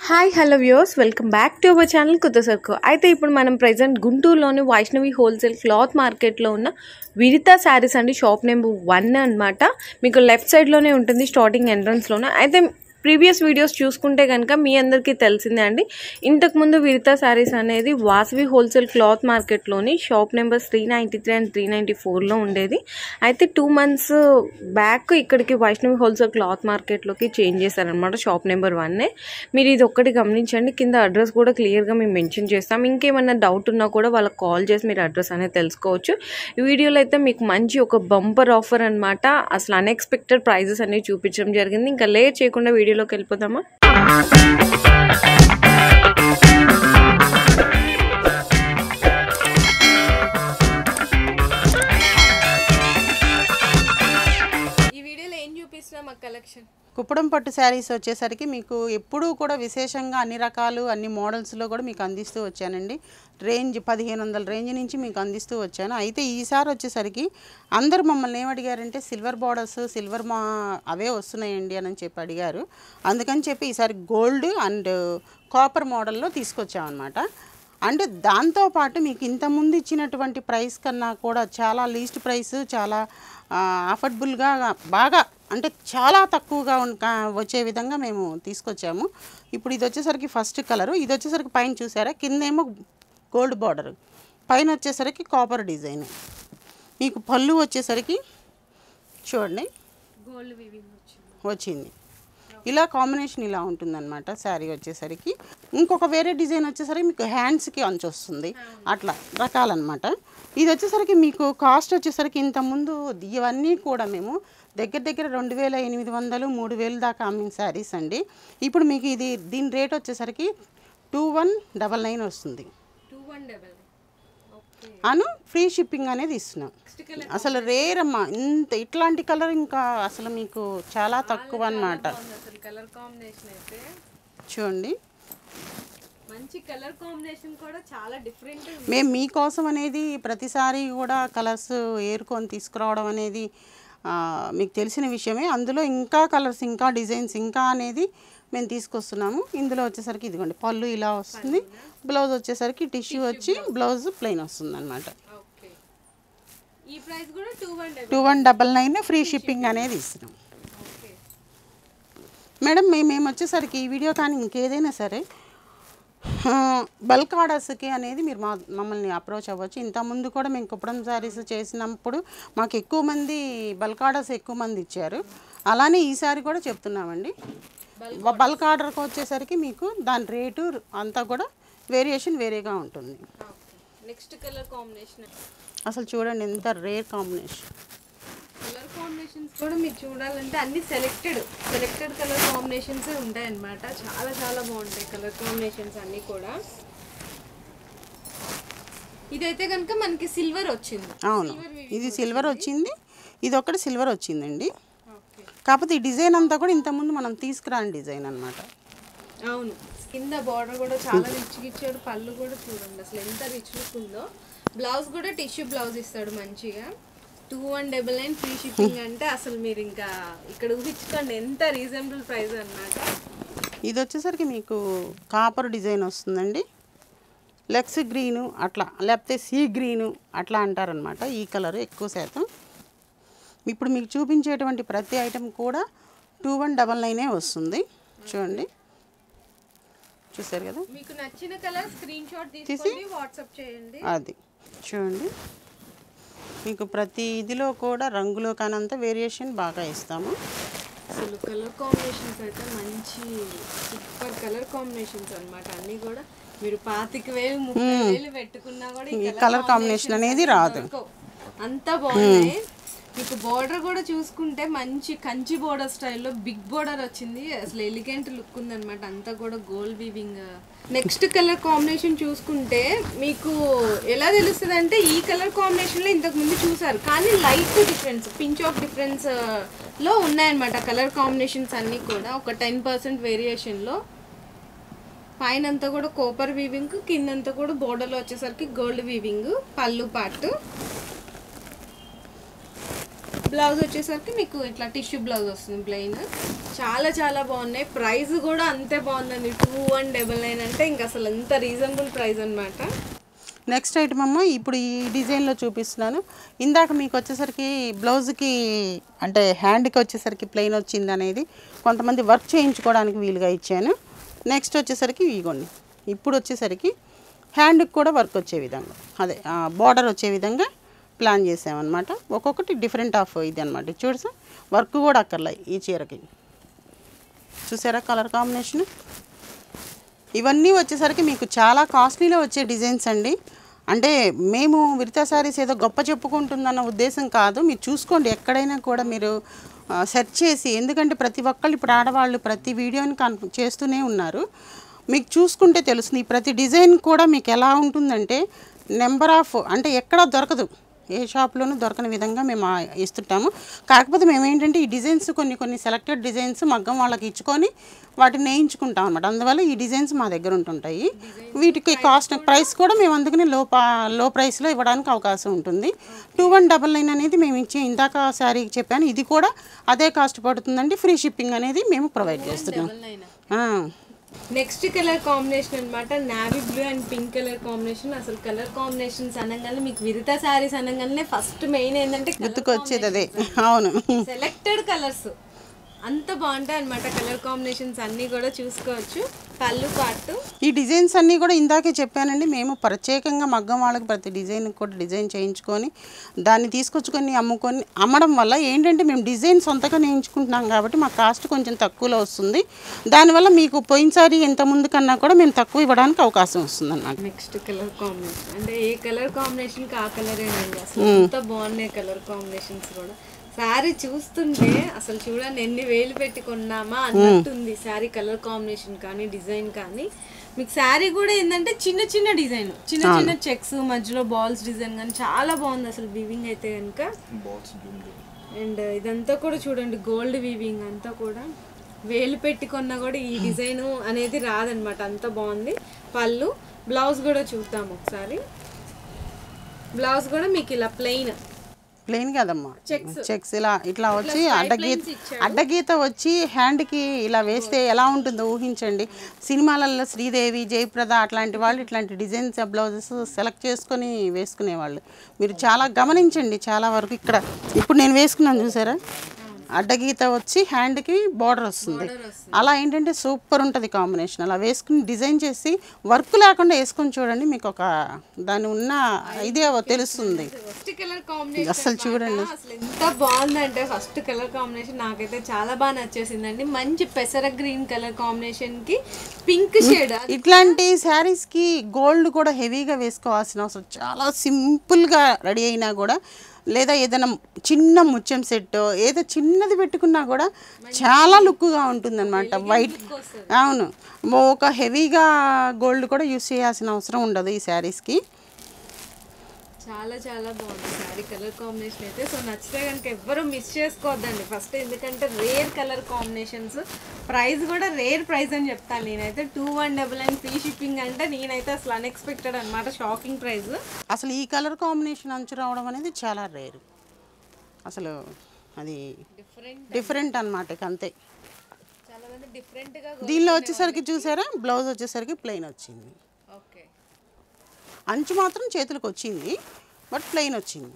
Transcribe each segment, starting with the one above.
Hi hello viewers welcome back to our channel కొత్త సరుకు అయితే ఇప్పుడు మనం ప్రజెంట్ గుంటూరులోని వైష్ణవి హోల్సేల్ క్లాత్ మార్కెట్లో ఉన్న విరితా శారీస్ అండి షాప్ నెంబర్ వన్ అన్నమాట మీకు లెఫ్ట్ సైడ్లోనే ఉంటుంది స్టార్టింగ్ ఎంట్రన్స్లోనే అయితే ప్రీవియస్ వీడియోస్ చూసుకుంటే కనుక మీ అందరికీ తెలిసిందే అండి ఇంతకుముందు విరితా శారీస్ అనేది వాసవి హోల్సేల్ క్లాత్ మార్కెట్లోని shop number three ninety three and three ninety ఫోర్లో ఉండేది అయితే టూ మంత్స్ బ్యాక్ ఇక్కడికి వైష్ణవి హోల్సేల్ క్లాత్ మార్కెట్లోకి చేంజ్ చేశారనమాట షాప్ నెంబర్ వన్నే మీరు ఇది ఒక్కటి గమనించండి కింద అడ్రస్ కూడా క్లియర్గా మేము మెన్షన్ చేస్తాం ఇంకేమైనా డౌట్ ఉన్నా కూడా వాళ్ళకి కాల్ చేసి మీరు అడ్రస్ అనేది తెలుసుకోవచ్చు ఈ వీడియోలో అయితే మీకు మంచి ఒక బంపర్ ఆఫర్ అనమాట అసలు అన్ఎక్స్పెక్టెడ్ ప్రైజెస్ అనేవి చూపించడం జరిగింది ఇంకా లేట్ చేయకుండా వీడియోలోకి వెళ్ళిపోదామా ఈ వీడియోలో ఏం చూపిస్తున్నాం ఆ కలెక్షన్ కుప్పడం పట్టు శారీస్ వచ్చేసరికి మీకు ఎప్పుడూ కూడా విశేషంగా అన్ని రకాలు అన్ని మోడల్స్లో కూడా మీకు అందిస్తూ వచ్చానండి రేంజ్ పదిహేను వందల రేంజ్ నుంచి మీకు అందిస్తూ వచ్చాను అయితే ఈసారి వచ్చేసరికి అందరూ మమ్మల్ని ఏమడిగారంటే సిల్వర్ బార్డర్స్ సిల్వర్ మా అవే వస్తున్నాయండి అని చెప్పి అడిగారు అందుకని చెప్పి ఈసారి గోల్డ్ అండ్ కాపర్ మోడల్లో తీసుకొచ్చామన్నమాట అంటే దాంతోపాటు మీకు ఇంతకుముందు ఇచ్చినటువంటి ప్రైస్ కన్నా కూడా చాలా లీస్ట్ ప్రైస్ చాలా అఫర్డబుల్గా బాగా అంటే చాలా తక్కువగా ఉన్- కా- వచ్చే విధంగా మేము తీసుకొచ్చాము ఇప్పుడు ఇది వచ్చేసరికి ఫస్ట్ కలరు ఇది వచ్చేసరికి పైన చూసారా కిందేమో గోల్డ్ బార్డర్ పైన వచ్చేసరికి కాపర్ డిజైన్ మీకు పళ్ళు వచ్చేసరికి చూడండి గోల్డ్ వివింగ్ వచ్చింది వచ్చింది ఇలా కాంబినేషన్ ఇలా ఉంటుందన్నమాట శారీ వచ్చేసరికి ఇంకొక వేరే డిజైన్ వచ్చేసరికి మీకు హ్యాండ్స్కి అంచు వస్తుంది అట్లా రకాలన్నమాట ఇది వచ్చేసరికి మీకు కాస్ట్ వచ్చేసరికి ఇంతకుముందు ఇవన్నీ కూడా మేము దగ్గర దగ్గర రెండు వేల ఎనిమిది వందలు మూడు వేలు దాకా అమ్మిన శారీస్ అండి ఇప్పుడు మీకు ఇది దీని రేట్ వచ్చేసరికి టూ వన్ డబల్ నైన్ వస్తుంది టూ వన్ డబల్ ఓకే అను ఫ్రీ షిప్పింగ్ అనేది ఇస్తున్నాం అసలు రేర్ అమ్మా ఇంత ఇట్లాంటి కలర్ ఇంకా అసలు మీకు చాలా తక్కువ అన్నమాట అసలు కలర్ కాంబినేషన్ అయితే చూడండి మంచి కలర్ కాంబినేషన్ కూడా చాలా డిఫరెంట్ మేము మీకోసం అనేది ప్రతిసారి కూడా కలర్స్ ఏరుకొని తీసుకురావడం అనేది ఆ, మీకు తెలిసిన విషయమే అందులో ఇంకా కలర్స్ ఇంకా డిజైన్స్ ఇంకా అనేది మేము తీసుకొస్తున్నాము ఇందులో వచ్చేసరికి ఇదిగోండి పళ్ళు ఇలా వస్తుంది బ్లౌజ్ వచ్చేసరికి టిష్యూ వచ్చి బ్లౌజ్ ప్లెయిన్ వస్తుంది అనమాట ఓకే ఈ ప్రైస్ కూడా two one double two one double nine free shipping అనేది ఇస్తున్నాం ఓకే మేడం మేము మేము వచ్చేసరికి ఈ వీడియో కానీ ఇంకేదైనా సరే ఆ, బల్క్ ఆర్డర్స్కి అనేది మీరు మా మమ్మల్ని అప్రోచ్ అవ్వచ్చు ఇంతకుముందు కూడా మేము కుప్పడం శారీస్ చేసినప్పుడు మాకు ఎక్కువ మంది బల్క్ ఆర్డర్స్ ఎక్కువ మంది ఇచ్చారు అలానే ఈసారి కూడా చెప్తున్నామండి బ- బల్క్ ఆర్డర్కి వచ్చేసరికి మీకు దాని రేటు అంతా కూడా వేరియేషన్ వేరేగా ఉంటుంది నెక్స్ట్ కలర్ కాంబినేషన్ అసలు చూడండి ఎంత రేర్ కాంబినేషన్ కలర్ కాంబినేషన్స్ కూడా మీరు చూడాలంటే అన్ని సెలెక్టెడ్ సెలెక్టెడ్ కలర్ కాంబినేషన్స్ ఉంటాయి అన్నమాట చాలా చాలా బాగుంటాయి కలర్ కాంబినేషన్స్ అన్నీ కూడా ఇదైతే కనుక మనకి సిల్వర్ వచ్చింది అవును ఇది సిల్వర్ వచ్చింది ఇది ఒకటి సిల్వర్ వచ్చిందండి ఓకే కాకపోతే ఈ డిజైన్ అంతా కూడా ఇంతకుముందు మనం తీసుకురాని డిజైన్ అనమాట అవును కింద బార్డర్ కూడా చాలా రిచ్గా ఇచ్చాడు పళ్ళు కూడా చూడండి అసలు ఎంత రిచ్ లుక్ ఉందో బ్లౌజ్ కూడా టిష్యూ బ్లౌజ్ ఇస్తాడు మంచిగా two one double nine free shipping అంటే అసలు మీరు ఇంకా ఇక్కడ ఊహించుకోండి ఎంత రీజనబుల్ ప్రైస్ అన్నమాట ఇది వచ్చేసరికి మీకు కాపర్ డిజైన్ వస్తుందండి లెక్స్ గ్రీను అట్లా లేకపోతే సీ గ్రీను అట్లా అంటారనమాట ఈ కలర్ ఎక్కువ శాతం ఇప్పుడు మీకు చూపించేటువంటి ప్రతి ఐటెం కూడా టూ వన్ డబల్ నైనే వస్తుంది చూడండి చూసారు కదా మీకు నచ్చిన కలర్ స్క్రీన్ షాట్ తీసుకోండి వాట్సాప్ చేయండి అది చూడండి మీకు ప్రతి ఇదిలో కూడా రంగులో కానంత వేరియేషన్ బాగా ఇస్తాము అసలు కలర్ కాంబినేషన్స్ అయితే మంచి సూపర్ కలర్ కాంబినేషన్స్ అన్నమాట అన్నీ కూడా మీరు పాతిక వేలు ముప్పై వేలు పెట్టుకున్నా కూడా ఈ కలర్ కాంబినేషన్ అనేది రాదు దొరకవు. అంత బాగున్నాయి మీకు బోర్డర్ కూడా చూసుకుంటే మంచి కంచి బోర్డర్ స్టైల్లో బిగ్ బోర్డర్ వచ్చింది అసలు ఎలిగెంట్ లుక్ ఉందన్నమాట అంతా కూడా gold weaving next colour combination చూసుకుంటే మీకు ఎలా తెలుస్తుంది అంటే ఈ కలర్ కాంబినేషన్లో ఇంతకు ముందు చూసారు కానీ light difference pinch of difference లో ఉన్నాయన్నమాట కలర్ కాంబినేషన్స్ అన్నీ కూడా ఒక టెన్ పర్సెంట్ వేరియేషన్లో పైన అంతా కూడా కోపర్ వీవింగ్ కిందంతా కూడా బోర్డర్లో వచ్చేసరికి gold weaving pallu part blouse వచ్చేసరికి మీకు ఇట్లా టిష్యూ బ్లౌజ్ వస్తుంది ప్లెయిన్ చాలా చాలా బాగున్నాయి ప్రైస్ కూడా అంతే బాగుందండి టూ వన్ డబల్ నైన్ అంటే ఇంకా అసలు ఎంత రీజనబుల్ ప్రైస్ అనమాట నెక్స్ట్ ఐటమ్ అమ్మ ఇప్పుడు ఈ డిజైన్లో చూపిస్తున్నాను ఇందాక మీకు వచ్చేసరికి బ్లౌజ్కి అంటే హ్యాండ్కి వచ్చేసరికి ప్లెయిన్ వచ్చింది అనేది కొంతమంది వర్క్ చేయించుకోవడానికి వీలుగా ఇచ్చాను నెక్స్ట్ వచ్చేసరికి ఇగోండి ఇప్పుడు వచ్చేసరికి హ్యాండ్కి కూడా వర్క్ వచ్చే విధంగా అదే బార్డర్ వచ్చే విధంగా ప్లాన్ చేసామన్నమాట ఒక్కొక్కటి డిఫరెంట్ ఆఫ్ ఇది అనమాట చూడు సార్ వర్క్ కూడా అక్కర్లే ఈ చీరకి చూసారా కలర్ కాంబినేషన్ ఇవన్నీ వచ్చేసరికి మీకు చాలా కాస్ట్లీలో వచ్చే డిజైన్స్ అండి అంటే మేము విరితా సారీస్ ఏదో గొప్ప చెప్పుకుంటుందన్న ఉద్దేశం కాదు మీరు చూసుకోండి ఎక్కడైనా కూడా మీరు సెర్చ్ చేసి ఎందుకంటే ప్రతి ఒక్కళ్ళు ఇప్పుడు ఆడవాళ్ళు ప్రతి వీడియోని కన్ చేస్తూనే ఉన్నారు మీకు చూసుకుంటే తెలుస్తుంది ఈ ప్రతి డిజైన్ కూడా మీకు ఎలా ఉంటుందంటే నెంబర్ ఆఫ్ అంటే ఎక్కడా దొరకదు ఏ షాప్లోనూ దొరకని విధంగా మేము ఆ ఇస్తుంటాము కాకపోతే మేము ఏంటంటే ఈ డిజైన్స్ కొన్ని కొన్ని సెలెక్టెడ్ డిజైన్స్ మగ్గం వాళ్ళకి ఇచ్చుకొని వాటిని నేయించుకుంటాం అనమాట అందువల్ల ఈ డిజైన్స్ మా దగ్గర ఉంటుంటాయి వీటికి కాస్ట్ ప్రైస్ కూడా మేము అందుకని లో పా లో ప్రైస్లో ఇవ్వడానికి అవకాశం ఉంటుంది టూ వన్ డబల్ నైన్ అనేది మేము ఇచ్చే ఇందాక శారీకి చెప్పాను ఇది కూడా అదే కాస్ట్ పడుతుందండి ఫ్రీ షిప్పింగ్ అనేది మేము ప్రొవైడ్ చేస్తున్నాం ఆ. నెక్స్ట్ కలర్ కాంబినేషన్ అన్నమాట navy blue and pink colour combination అసలు కలర్ కాంబినేషన్స్ అనగానే మీకు విరితా శారీస్ అనగానే ఫస్ట్ మెయిన్ ఏంటంటే గుర్తుకొచ్చేది అదే అవును సెలెక్టెడ్ కలర్స్ అంత బాగుంటాయి అనమాట కలర్ కాంబినేషన్స్ అన్నీ కూడా చూసుకోవచ్చు పళ్ళు పాటు ఈ డిజైన్స్ అన్నీ కూడా ఇందాకే చెప్పానండి మేము ప్రత్యేకంగా మగ్గం వాళ్ళకి ప్రతి డిజైన్ కూడా డిజైన్ చేయించుకొని దాన్ని తీసుకొచ్చుకొని అమ్ముకొని అమ్మడం వల్ల ఏంటంటే మేము డిజైన్ సొంతగా నేయించుకుంటున్నాం కాబట్టి మా కాస్ట్ కొంచెం తక్కువలో వస్తుంది దానివల్ల మీకు పోయినసారి ఎంత ముందు కన్నా కూడా మేము తక్కువ ఇవ్వడానికి అవకాశం వస్తుంది అన్నమాట నెక్స్ట్ కలర్ కాంబినేషన్ అంటే ఏ కలర్ కాంబినేషన్ కి ఆ కలర్ ఏనండి అసలు ఎంత బాగున్నాయి కలర్ కాంబినేషన్స్ కూడా శారీ చూస్తుంటే అసలు చూడండి ఎన్ని వేలు పెట్టి కొన్నామా అన్నట్టుంది శారీ కలర్ కాంబినేషన్ కానీ డిజైన్ కానీ మీకు శారీ కూడా ఏంటంటే చిన్న చిన్న డిజైన్ చిన్న చిన్న చెక్స్ మధ్యలో బాల్స్ డిజైన్ కానీ చాలా బాగుంది అసలు వీవింగ్ అయితే కనుక అండ్ ఇదంతా కూడా చూడండి గోల్డ్ వీవింగ్ అంతా కూడా వేలు పెట్టి కొన్నా కూడా ఈ డిజైన్ అనేది రాదనమాట అంత బాగుంది పళ్ళు బ్లౌజ్ కూడా చూద్దాం ఒకసారి బ్లౌజ్ కూడా మీకు ఇలా ప్లెయిన్ ప్లెయిన్ కదమ్మా Checks. చెక్స్ ఇలా ఇట్లా వచ్చి అడ్డగీత lines ఇచ్చాడు. అడ్డగీత వచ్చి హ్యాండ్కి ఇలా వేస్తే ఎలా ఉంటుందో ఊహించండి సినిమాలలో శ్రీదేవి జయప్రద అట్లాంటి వాళ్ళు ఇట్లాంటి డిజైన్స్ బ్లౌజెస్ సెలెక్ట్ చేసుకొని వేసుకునేవాళ్ళు మీరు చాలా గమనించండి చాలా వరకు ఇక్కడ ఇప్పుడు నేను వేసుకున్నాను చూసారా అడ్డగీత వచ్చి హ్యాండ్కి బార్డర్ వస్తుంది అలా ఏంటంటే సూపర్ ఉంటుంది కాంబినేషన్ అలా వేసుకుని డిజైన్ చేసి వర్క్ లేకుండా వేసుకొని చూడండి మీకు ఒక దాని ఉన్న ఇదే తెలుస్తుంది ఫస్ట్ కలర్ కాంబినేషన్ అస్సలు చూడండి అసలు ఎంత బాగుందంటే ఫస్ట్ కలర్ కాంబినేషన్ నాకైతే చాలా బాగా నచ్చేసిందండి మంచి పెసర గ్రీన్ కలర్ కాంబినేషన్ కి పింక్ షేడ్ ఇట్లాంటి శారీస్కి గోల్డ్ కూడా హెవీగా వేసుకోవాల్సిన అవసరం చాలా సింపుల్గా రెడీ అయినా కూడా లేదా ఏదైనా చిన్న ముత్యం సెట్ ఏదో చిన్నది పెట్టుకున్నా కూడా చాలా లుక్గా ఉంటుందన్నమాట వైట్ అవును ఒక హెవీగా గోల్డ్ కూడా యూస్ చేయాల్సిన అవసరం ఉండదు ఈ శారీస్కి చాలా చాలా బాగుంది శారీ కలర్ కాంబినేషన్ అయితే సో నచ్చితే కనుక ఎవ్వరూ మిస్ చేసుకోవద్దండి ఫస్ట్ ఎందుకంటే రేర్ కలర్ కాంబినేషన్స్ ప్రైస్ కూడా రేర్ ప్రైస్ అని చెప్తాను నేనైతే two one double and free shipping అంటే నేనైతే అసలు అన్ఎక్స్పెక్టెడ్ అనమాట షాకింగ్ ప్రైస్ అసలు ఈ కలర్ కాంబినేషన్ అంచు రావడం అనేది చాలా రేరు అసలు అది డిఫరెంట్ డిఫరెంట్ అనమాట ఇక అంతే చాలా మంది డిఫరెంట్గా దీనిలో వచ్చేసరికి చూసారా బ్లౌజ్ వచ్చేసరికి ప్లెయిన్ వచ్చింది ఓకే అంచు మాత్రం చేతులకు వచ్చింది బట్ ప్లెయిన్ వచ్చింది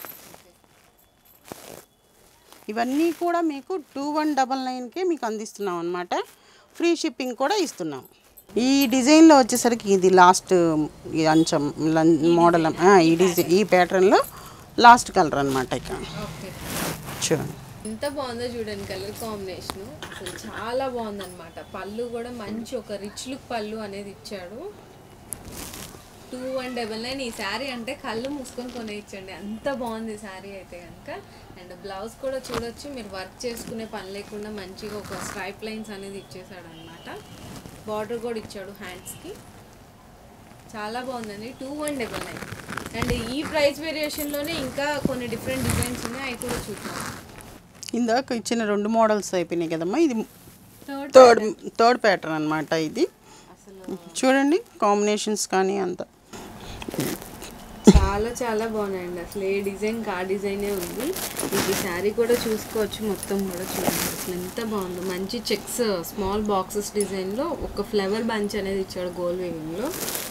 ఇవన్నీ కూడా మీకు టూ వన్ డబల్ నైన్కే మీకు అందిస్తున్నాం అనమాట ఫ్రీ షిప్పింగ్ కూడా ఇస్తున్నాం ఈ డిజైన్లో వచ్చేసరికి ఇది లాస్ట్ ఈ అంచం లం- మోడల్ ఆ, ఈ డిజైన్ ఈ ప్యాటర్న్లో లాస్ట్ కలర్ అనమాట ఇక ఓకే చూడండి ఎంత బాగుందో చూడండి కలర్ కాంబినేషన్ అసలు చాలా బాగుందన్నమాట పళ్ళు కూడా మంచి ఒక రిచ్ లుక్ పళ్ళు అనేది ఇచ్చాడు టూ వన్ డబల్ నైన్ ఈ శారీ అంటే కళ్ళు మూసుకొని కొనేయచ్చండి అంత బాగుంది ఈ శారీ అయితే కనుక అండ్ బ్లౌజ్ కూడా చూడొచ్చు మీరు వర్క్ చేసుకునే పని లేకుండా మంచిగా ఒక స్ట్రైప్ లైన్స్ అనేది ఇచ్చేసాడు అనమాట బార్డర్ కూడా ఇచ్చాడు హ్యాండ్స్కి చాలా బాగుందండి two one double nine and ఈ ప్రైస్ వేరియేషన్లోనే ఇంకా కొన్ని డిఫరెంట్ డిజైన్స్ ఉన్నాయి అవి కూడా చూద్దాం ఇందాక ఇచ్చిన రెండు మోడల్స్ అయిపోయినాయి కదమ్మా ఇది థర్డ్ థర్డ్ థర్డ్ ప్యాటర్న్ అనమాట ఇది అసలు చూడండి కాంబినేషన్స్ కానీ అంత చాలా చాలా బాగున్నాయండి అసలు ఏ డిజైన్ కా డిజైనే ఉంది మీకు ఈ శారీ కూడా చూసుకోవచ్చు మొత్తం కూడా చూడండి అసలు ఎంత బాగుందో మంచి చెక్స్ స్మాల్ బాక్సెస్ డిజైన్లో ఒక ఫ్లవర్ బంచ్ అనేది ఇచ్చాడు గోల్డ్ వేవింగ్లో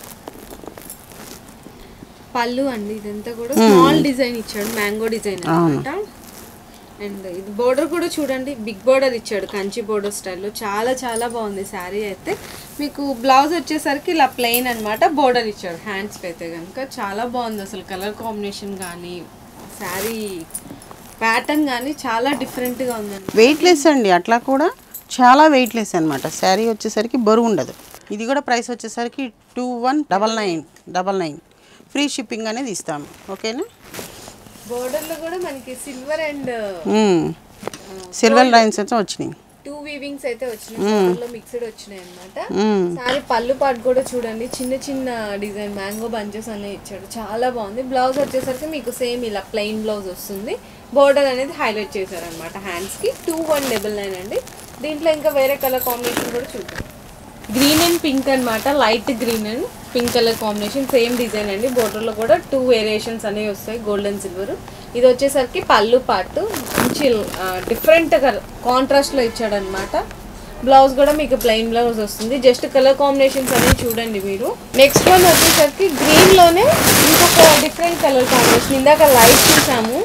పళ్ళు అండి ఇదంతా కూడా స్మాల్ డిజైన్ ఇచ్చాడు మ్యాంగో డిజైన్ అనమాట అండ్ ఇది బోర్డర్ కూడా చూడండి బిగ్ బోర్డర్ ఇచ్చాడు కంచి బోర్డర్ స్టైల్లో చాలా చాలా బాగుంది శారీ అయితే మీకు బ్లౌజ్ వచ్చేసరికి ఇలా ప్లెయిన్ అన్నమాట బోర్డర్ ఇచ్చాడు హ్యాండ్స్కి అయితే కనుక చాలా బాగుంది అసలు కలర్ కాంబినేషన్ కానీ శారీ ప్యాటర్న్ కానీ చాలా డిఫరెంట్గా ఉందండి వెయిట్లెస్ అండి అట్లా కూడా చాలా వెయిట్లెస్ అనమాట శారీ వచ్చేసరికి బరువు ఉండదు ఇది కూడా ప్రైస్ వచ్చేసరికి two one double nine double nine free shipping అనేది ఇస్తాము ఓకేనా బోర్డర్లో కూడా మనకి సిల్వర్ అండ్ సిల్వర్ లైన్స్ అయితే వచ్చినాయి టూ వీవింగ్స్ అయితే వచ్చినాయి మిక్స్డ్ వచ్చినాయి అన్నమాట మ్మ్. సారీ పళ్ళు పాటు కూడా చూడండి చిన్న చిన్న డిజైన్ మ్యాంగో బంచెస్ అనేవి ఇచ్చాడు చాలా బాగుంది బ్లౌజ్ వచ్చేసరికి మీకు సేమ్ ఇలా ప్లెయిన్ బ్లౌజ్ వస్తుంది బోర్డర్ అనేది హైలైట్ చేశారనమాట హ్యాండ్స్కి టూ వన్ డబల్ నైన్ అండి దీంట్లో ఇంకా వేరే కలర్ కాంబినేషన్ కూడా చూద్దాం గ్రీన్ అండ్ పింక్ అన్నమాట light green and pink colour combination same design అండి బోర్డర్లో కూడా టూ వేరియేషన్స్ అనేవి వస్తాయి గోల్డ్ అండ్ సిల్వర్ ఇది వచ్చేసరికి పళ్ళు పాటు మంచి డిఫరెంట్ కాంట్రాస్ట్లో ఇచ్చాడనమాట బ్లౌజ్ కూడా మీకు ప్లెయిన్ బ్లౌజ్ వస్తుంది జస్ట్ కలర్ కాంబినేషన్స్ అనేవి చూడండి మీరు నెక్స్ట్ వన్ వచ్చేసరికి గ్రీన్ లోనే ఇంకొక డిఫరెంట్ కలర్ కాంబినేషన్ ఇందాక లైట్ చూసాము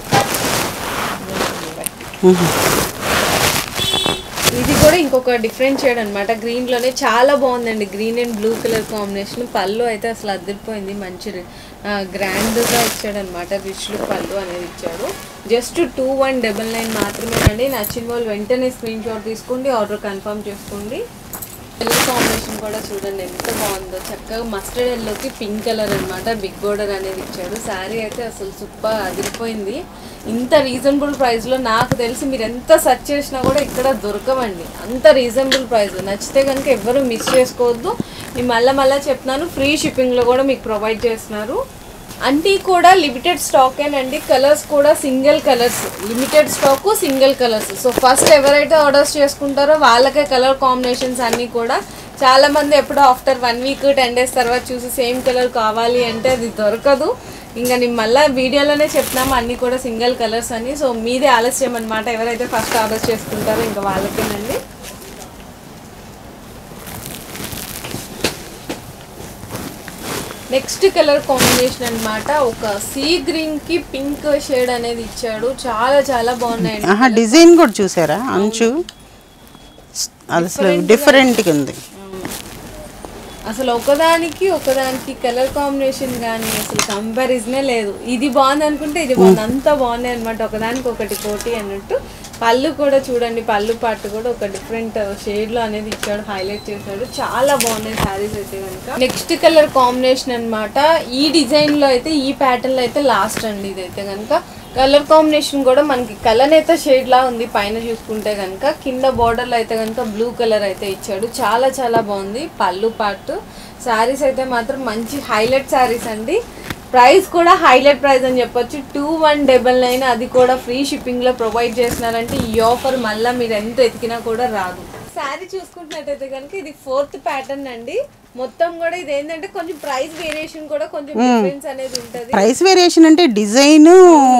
ఇది కూడా ఇంకొక డిఫరెంట్ షేడ్ అనమాట గ్రీన్ లోనే చాలా బాగుందండి green and blue colour combination pallu అయితే అసలు అదిరిపోయింది మంచి గ్రాండ్ గా ఇచ్చాడు అనమాట రిచ్ లుక్ పళ్ళు అనేది ఇచ్చాడు just two one double nine మాత్రమే అండి నచ్చిన వాళ్ళు వెంటనే స్క్రీన్ షాట్ తీసుకోండి ఆర్డర్ కన్ఫర్మ్ చేసుకోండి కలర్ కాంబినేషన్ కూడా చూడండి ఎంత బాగుందో చక్కగా మస్టర్డ్ ఎల్లోకి పింక్ కలర్ అన్నమాట బిగ్ బోర్డర్ అనేది ఇచ్చాడు శారీ అయితే అసలు సూపర్ అదిరిపోయింది ఇంత రీజనబుల్ ప్రైస్లో నాకు తెలిసి మీరు ఎంత సెర్చ్ చేసినా కూడా ఇక్కడ దొరకవండి అంత రీజనబుల్ ప్రైస్ నచ్చితే కనుక ఎవ్వరూ మిస్ చేసుకోవద్దు నేను మళ్ళీ మళ్ళీ చెప్తున్నాను ఫ్రీ షిప్పింగ్లో కూడా మీకు ప్రొవైడ్ చేస్తున్నారు అన్నీ కూడా లిమిటెడ్ స్టాకేనండి కలర్స్ కూడా single colours limited stock single colours so first ఎవరైతే ఆర్డర్స్ చేసుకుంటారో వాళ్ళకే కలర్ కాంబినేషన్స్ అన్నీ కూడా చాలా మంది ఎప్పుడో after one week ten days తర్వాత చూసి సేమ్ కలర్ కావాలి అంటే అది దొరకదు ఇంకా నేను మళ్ళీ వీడియోలోనే చెప్తున్నాము అన్నీ కూడా సింగిల్ కలర్స్ అని సో మీదే ఆలస్యం అనమాట ఎవరైతే ఫస్ట్ ఆర్డర్ చేసుకుంటారో ఇంకా వాళ్ళకేనండి నెక్స్ట్ కలర్ కాంబినేషన్ అన్నమాట ఒక సీ గ్రీన్ కి పింక్ షేడ్ అనేది ఇచ్చాడు చాలా చాలా బాగున్నాయండి ఆహా డిజైన్ కూడా చూసారా అంచు అది అసలు డిఫరెంట్గా ఉంది అసలు ఒకదానికి ఒకదానికి కలర్ కాంబినేషన్ కానీ అసలు కంపారిజనే లేదు ఇది బాగుంది అనుకుంటే ఇది బాగుంది అంత బాగున్నాయి అనమాట ఒకదానికి ఒకటి పోటీ అన్నట్టు పళ్ళు కూడా చూడండి పళ్ళు పాటు కూడా ఒక డిఫరెంట్ షేడ్ లో అనేది ఇచ్చాడు హైలైట్ చేశాడు చాలా బాగున్నాయి శారీస్ అయితే కనుక నెక్స్ట్ కలర్ కాంబినేషన్ అన్నమాట ఈ డిజైన్ లో అయితే ఈ ప్యాటర్న్ లో అయితే లాస్ట్ అండి ఇదైతే కనుక కలర్ కాంబినేషన్ కూడా మనకి కలనేత షేడ్ లా ఉంది పైన చూసుకుంటే కనుక కింద border లో అయితే కనుక బ్లూ కలర్ అయితే ఇచ్చాడు చాలా చాలా బాగుంది పళ్ళు పాటు శారీస్ అయితే మాత్రం మంచి హైలైట్ శారీస్ అండి ప్రైస్ కూడా హైలైట్ ప్రైస్ అని చెప్పొచ్చు టూ వన్ డబల్ నైన్ అది కూడా ఫ్రీ షిప్పింగ్ లో ప్రొవైడ్ చేస్తున్నారంటే ఈ ఆఫర్ మళ్ళీ మీరు ఎంత ఎతికినా కూడా రాదు శారీ చూసుకుంటున్నట్టయితే కనుక ఇది ఫోర్త్ ప్యాటర్న్ అండి మొత్తం కూడా ఇది ఏంటంటే కొంచెం ప్రైస్ వేరియేషన్ కూడా కొంచెం డిఫరెన్స్ అనేది ఉంటది ప్రైస్ వేరియేషన్ అంటే డిజైను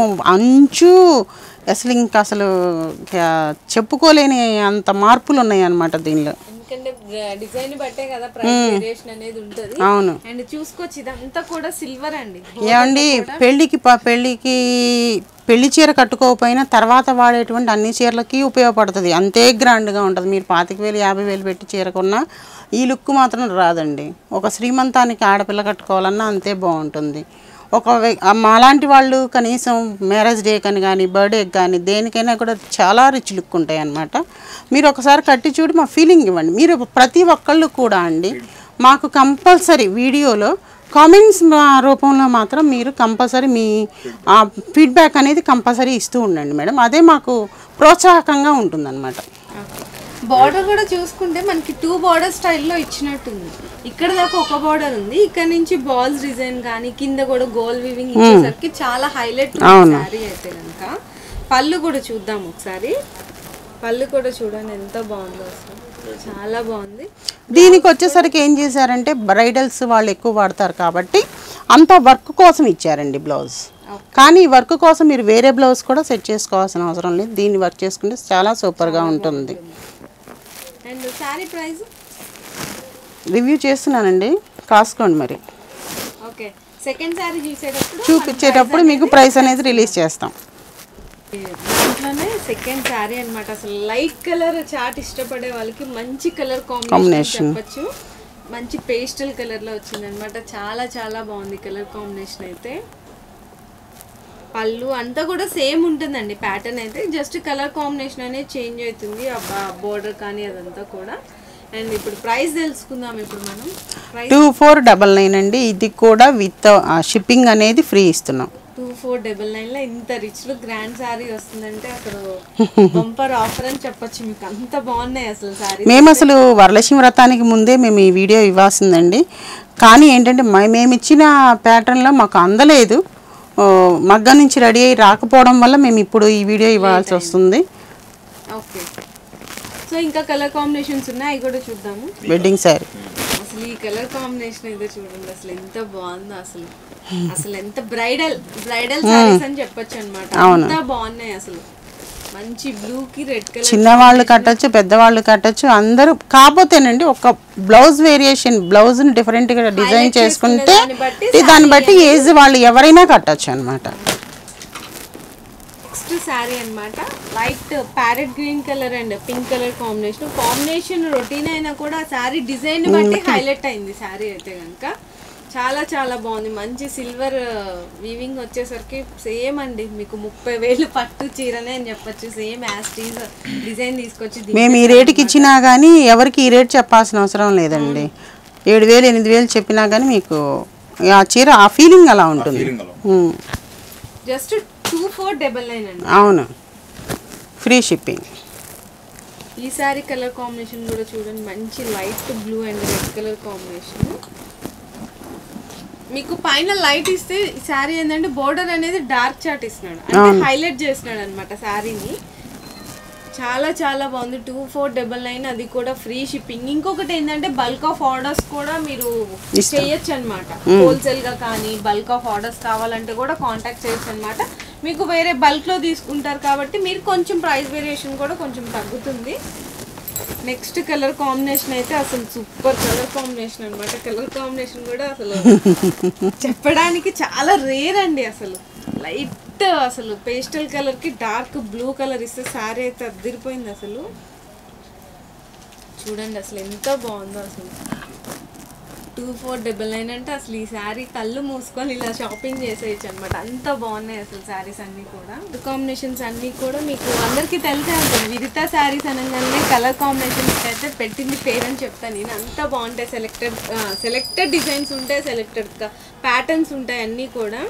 అంచు అసలు ఇంకా అసలు ఆ, చెప్పుకోలేని అంత మార్పులు ఉన్నాయి అన్నమాట దీనిలో ఎందుకంటే డిజైన్ బట్టే కదా ప్రైస్ వేరియేషన్ అనేది ఉంటది అవును అండ్ చూసుకోవచ్చు ఇదంతా కూడా సిల్వర్ అండి ఏమండి పెళ్ళికి ప- పెళ్ళికి పెళ్లి చీర కట్టుకోకపోయినా తర్వాత వాడేటువంటి అన్ని చీరలకి ఉపయోగపడుతుంది అంతే గ్రాండ్గా ఉంటుంది మీరు పాతిక వేలు యాభై వేలు పెట్టి చీర కొన్నా ఈ లుక్ మాత్రం రాదండి ఒక శ్రీమంతానికి ఆడపిల్ల కట్టుకోవాలన్నా అంతే బాగుంటుంది ఒక వే- ఆ మాలాంటి వాళ్ళు కనీసం మ్యారేజ్ డే కానీ కానీ బర్త్డేకి కానీ దేనికైనా కూడా చాలా రిచ్ లుక్ ఉంటాయి అన్నమాట మీరు ఒకసారి కట్టి చూడి మా ఫీలింగ్ ఇవ్వండి మీరు ప్రతి ఒక్కళ్ళు కూడా అండి మాకు కంపల్సరీ వీడియోలో కామెంట్స్ రూపంలో మాత్రం మీరు కంపల్సరీ మీ ఫీడ్బ్యాక్ అనేది కంపల్సరీ ఇస్తూ ఉండండి మేడం అదే మాకు ప్రోత్సాహకంగా ఉంటుందన్నమాట బార్డర్ కూడా చూసుకుంటే మనకి టూ బార్డర్ స్టైల్లో ఇచ్చినట్టుంది ఇక్కడ దాకా ఒక బార్డర్ ఉంది ఇక్కడ నుంచి బాల్స్ డిజైన్ కానీ కింద కూడా గోల్ వివింగ్ ఇచ్చేసరికి చాలా హైలైట్ శారీ అయితే కనుక పళ్ళు కూడా చూద్దాం ఒకసారి పళ్ళు కూడా చూడండి ఎంత బాగుందో అసలు చాలా బాగుంది దీనికి వచ్చేసరికి ఏం చేశారంటే బ్రైడల్స్ వాళ్ళు ఎక్కువ వాడతారు కాబట్టి అంతా వర్క్ కోసం ఇచ్చారండి బ్లౌజ్ కానీ ఈ వర్క్ కోసం మీరు వేరే బ్లౌజ్ కూడా సెట్ చేసుకోవాల్సిన అవసరం లేదు దీన్ని వర్క్ చేసుకుంటే చాలా సూపర్గా ఉంటుంది అండ్ శారీ ప్రైస్ రివ్యూ చేస్తున్నానండి కాసుకోండి మరి ఓకే సెకండ్ శారీ చూసేటప్పుడు చూపించేటప్పుడు మీకు ప్రైస్ అనేది రిలీజ్ చేస్తాం దాంట్లోనే సెకండ్ శారీ అన్నమాట అసలు లైట్ కలర్ చాట్ ఇష్టపడే వాళ్ళకి మంచి కలర్ Combination. కాంబినేషన్ చెప్పొచ్చు మంచి పేస్టల్ కలర్ లో వచ్చింది అనమాట చాలా చాలా బాగుంది కలర్ కాంబినేషన్ అయితే పళ్ళు అంతా కూడా సేమ్ ఉంటుందండి ప్యాటర్న్ అయితే జస్ట్ కలర్ కాంబినేషన్ అనేది చేంజ్ అవుతుంది ఆ బోర్డర్ కానీ అదంతా కూడా అండ్ ఇప్పుడు ప్రైస్ తెలుసుకుందాం ఇప్పుడు మనం price two four double nine అండి ఇది కూడా విత్ షిప్పింగ్ అనేది ఫ్రీ ఇస్తున్నాం టూ ఫోర్ డబల్ నైన్ లో ఇంత రిచ్ లో గ్రాండ్ శారీ వస్తుందంటే అసలు బంపర్ ఆఫర్ అని చెప్పొచ్చు మీకు అంత బాగున్నాయి అసలు శారీ మేము అసలు వరలక్ష్మి వ్రతానికి ముందే మేము ఈ వీడియో ఇవ్వాల్సిందండి కానీ ఏంటంటే మ- మేము ఇచ్చిన ప్యాటర్న్లో మాకు అందలేదు ఓ, మగ్గం నుంచి రెడీ అయ్యి రాకపోవడం వల్ల మేము ఇప్పుడు ఈ వీడియో ఇవ్వాల్సి వస్తుంది ఓకే సో ఇంకా కలర్ కాంబినేషన్స్ ఉన్నాయి అవి కూడా చూద్దాము వెడ్డింగ్ శారీ అసలు ఈ కలర్ కాంబినేషన్ అయితే చూడండి అసలు ఎంత బాగుందో అసలు అసలు ఎంత బ్రైడల్ బ్రైడల్ సారీస్ అని చెప్పొచ్చు అనమాట అంత బాగున్నాయి అసలు మంచి బ్లూ కి రెడ్ కలర్ చిన్నవాళ్ళు కట్టచ్చు పెద్దవాళ్ళు కట్టచ్చు అందరూ కాకపోతేనండి ఒక బ్లౌజ్ వేరియేషన్ బ్లౌజ్ని డిఫరెంట్గా డిజైన్ చేసుకుంటే దాన్ని బట్టి దాన్ని బట్టి ఏజ్ వాళ్ళు ఎవరైనా కట్టచ్చు అనమాట నెక్స్ట్ శారీ అన్నమాట light parrot green colour and pink colour combination combination routine అయినా కూడా శారీ డిజైన్ బట్టి హైలైట్ అయింది శారీ అయితే కనుక చాలా చాలా బాగుంది మంచి సిల్వర్ వీవింగ్ వచ్చేసరికి సేమ్ అండి మీకు ముప్పై వేలు పట్టు చీరనే అని చెప్పొచ్చు సేమ్ యాస్టీజ్ డిజైన్ తీసుకొచ్చి దీ- మేము ఈ రేటుకి ఇచ్చినా కానీ ఎవరికి ఈ రేట్ చెప్పాల్సిన అవసరం లేదండి ఏడు వేలు ఎనిమిది వేలు చెప్పినా కానీ మీకు ఆ చీర ఆ ఫీలింగ్ అలా ఉంటుంది um, just two four double nine అండి అవును ఫ్రీ షిప్పింగ్ ఈ శారీ కలర్ కాంబినేషన్ కూడా చూడండి మంచి light blue and red colour combination మీకు పైన లైట్ ఇస్తే శారీ ఏంటంటే బోర్డర్ అనేది డార్క్ చాట్ ఇస్తున్నాడు అంటే హైలైట్ చేస్తున్నాడు అనమాట శారీని చాలా చాలా బాగుంది టూ ఫోర్ డబల్ నైన్ అది కూడా ఫ్రీ షిప్పింగ్ ఇంకొకటి ఏంటంటే బల్క్ ఆఫ్ ఆర్డర్స్ కూడా మీరు చేయొచ్చు అనమాట హోల్సేల్ గా కానీ బల్క్ ఆఫ్ ఆర్డర్స్ కావాలంటే కూడా కాంటాక్ట్ చేయొచ్చు అనమాట మీకు వేరే బల్క్ లో తీసుకుంటారు కాబట్టి మీరు కొంచెం ప్రైస్ వేరియేషన్ కూడా కొంచెం తగ్గుతుంది నెక్స్ట్ కలర్ కాంబినేషన్ అయితే అసలు సూపర్ కలర్ కాంబినేషన్ అన్నమాట కలర్ కాంబినేషన్ కూడా అసలు చెప్పడానికి చాలా రేర్ అండి అసలు లైట్ అసలు పేస్టల్ కలర్ కి డార్క్ బ్లూ కలర్ ఇస్తే సారీ అయితే అదిరిపోయింది అసలు చూడండి అసలు ఎంత బాగుందో అసలు టూ ఫోర్ డబల్ నైన్ అంటే అసలు ఈ శారీ కళ్ళు మూసుకొని ఇలా షాపింగ్ చేసేయచ్చు అనమాట అంత బాగున్నాయి అసలు శారీస్ అన్నీ కూడా కాంబినేషన్స్ అన్నీ కూడా మీకు అందరికీ తెలిసే ఉంటుంది విరితా శారీస్ అనగానే కలర్ కాంబినేషన్స్ అయితే పెట్టింది పేరు అని చెప్తాను నేను అంత బాగుంటాయి సెలెక్టెడ్ సెలెక్టెడ్ డిజైన్స్ ఉంటాయి సెలెక్టెడ్ ప్యాటర్న్స్ ఉంటాయి అన్నీ కూడా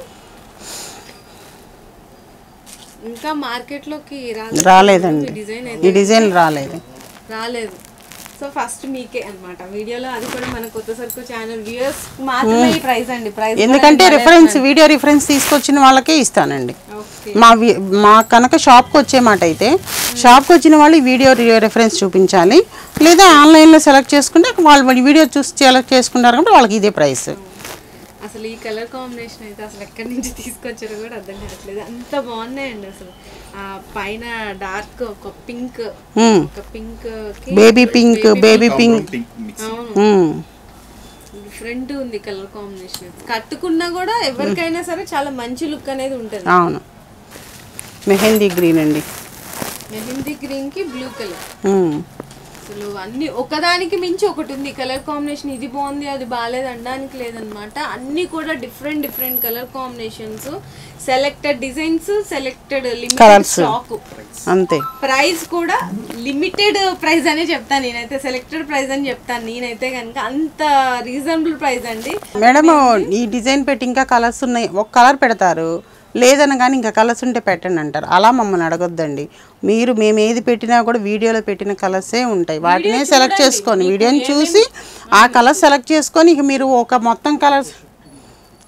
ఇంకా మార్కెట్లోకి రాలేదు రాలేదండి ఈ డిజైన్ ఈ డిజైన్ రాలేదు రాలేదు సో ఫస్ట్ మీకే అన్నమాట వీడియోలో అది కూడా మన కొత్త సరుకు ఛానల్ వ్యూయర్స్ మాత్రమే ఈ ప్రైస్ అండి ప్రైస్ ఎందుకంటే రిఫరెన్స్ వీడియో రిఫరెన్స్ తీసుకొచ్చిన వాళ్ళకే ఇస్తానండి ఓకే మా వి- మా కనుక షాప్కి వచ్చే మాట అయితే షాప్కి వచ్చిన వాళ్ళు ఈ వీడియో రెఫరెన్స్ చూపించాలి లేదా ఆన్లైన్లో సెలెక్ట్ చేసుకుంటే వాళ్ళు వీడియో చూసి సెలెక్ట్ చేసుకుంటారు కాబట్టి వాళ్ళకి ఇదే ప్రైస్ అసలు ఈ కలర్ కాంబినేషన్ అయితే అసలు ఎక్కడి నుంచి తీసుకొచ్చారో కూడా అర్థం కావట్లేదు అంత బాగున్నాయండి అసలు ఆ పైన డార్క్ ఒక పింక్ ఒక pink baby pink baby pink అవును డిఫరెంట్ ఉంది కలర్ కాంబినేషన్ కట్టుకున్నా కూడా ఎవరికైనా సరే చాలా మంచి లుక్ అనేది ఉంటుంది అవును మెహందీ గ్రీన్ అండి మెహందీ గ్రీన్ కి బ్లూ కలర్ ఉమ్. అసలు అన్ని ఒకదానికి మించి ఒకటి ఉంది కలర్ కాంబినేషన్ ఇది బాగుంది అది బాగాలేదు అనడానికి లేదనమాట అన్ని కూడా different different colour combinations selected designs selected limited Colours. Stock అంతే ప్రైస్ కూడా లిమిటెడ్ ప్రైస్ అనే చెప్తాను నేనైతే సెలెక్టెడ్ ప్రైస్ అని చెప్తాను నేనైతే కనుక అంత రీజనబుల్ ప్రైస్ అండి మేడం ఈ డిజైన్ పెట్టి ఇంకా కలర్స్ ఉన్నాయి ఒక కలర్ పెడతారు లేదన్న కానీ ఇంకా కలర్స్ ఉంటే పెట్టండి అంటారు అలా మమ్మల్ని అడగొద్దండి మీరు మేము ఏది పెట్టినా కూడా వీడియోలో పెట్టిన కలర్సే ఉంటాయి వాటినే సెలెక్ట్ చేసుకొని వీడియోని చూసి ఆ కలర్ సెలెక్ట్ చేసుకొని ఇక మీరు ఒక మొత్తం కలర్స్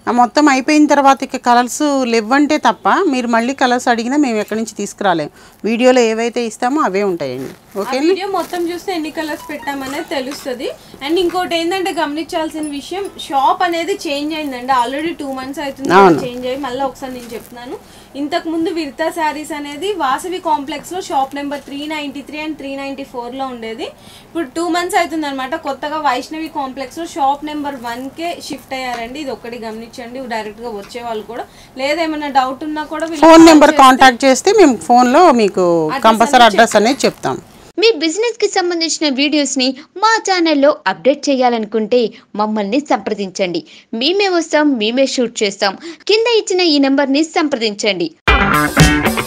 ఆ మొత్తం అయిపోయిన తర్వాత ఇక కలర్స్ లేవంటే తప్ప మీరు మళ్ళీ కలర్స్ అడిగినా మేము ఎక్కడి నుంచి తీసుకురాలేము వీడియోలో ఏవైతే ఇస్తామో అవే ఉంటాయండి ఓకే ఆ వీడియో మొత్తం చూస్తే ఎన్ని కలర్స్ పెట్టామనేది తెలుస్తుంది అండ్ ఇంకోటి ఏంటంటే గమనించాల్సిన విషయం షాప్ అనేది చేంజ్ అయిందండి ఆల్రెడీ టూ మంత్స్ అవుతుంది చేంజ్ అయ్యి మళ్ళీ ఒకసారి నేను చెప్తున్నాను ఇంతకు ముందు విర్తా శారీస్ అనేది వాసవి కాంప్లెక్స్ లో shop number three ninety three and three ninety four లో ఉండేది ఇప్పుడు టూ మంత్స్ అవుతుంది అనమాట కొత్తగా వైష్ణవి కాంప్లెక్స్ లో షాప్ నెంబర్ వన్ కే షిఫ్ట్ అయ్యారండి ఇది ఒకటి గమనించండి డైరెక్ట్ గా వచ్చే వాళ్ళు కూడా లేదా ఏమైనా డౌట్ ఉన్నా కూడా వీళ్ళకి ఫోన్ call నెంబర్ చేస్తే- కాంటాక్ట్ చేస్తే మేము ఫోన్లో మీకు కంపల్సరీ అడ్రస్ అనేది చెప్తాం మీ బిజినెస్ కి సంబంధించిన వీడియోస్ ని మా ఛానల్లో అప్డేట్ చేయాలనుకుంటే మమ్మల్ని సంప్రదించండి మేమే వస్తాం మేమే షూట్ చేస్తాం కింద ఇచ్చిన ఈ నెంబర్ ని సంప్రదించండి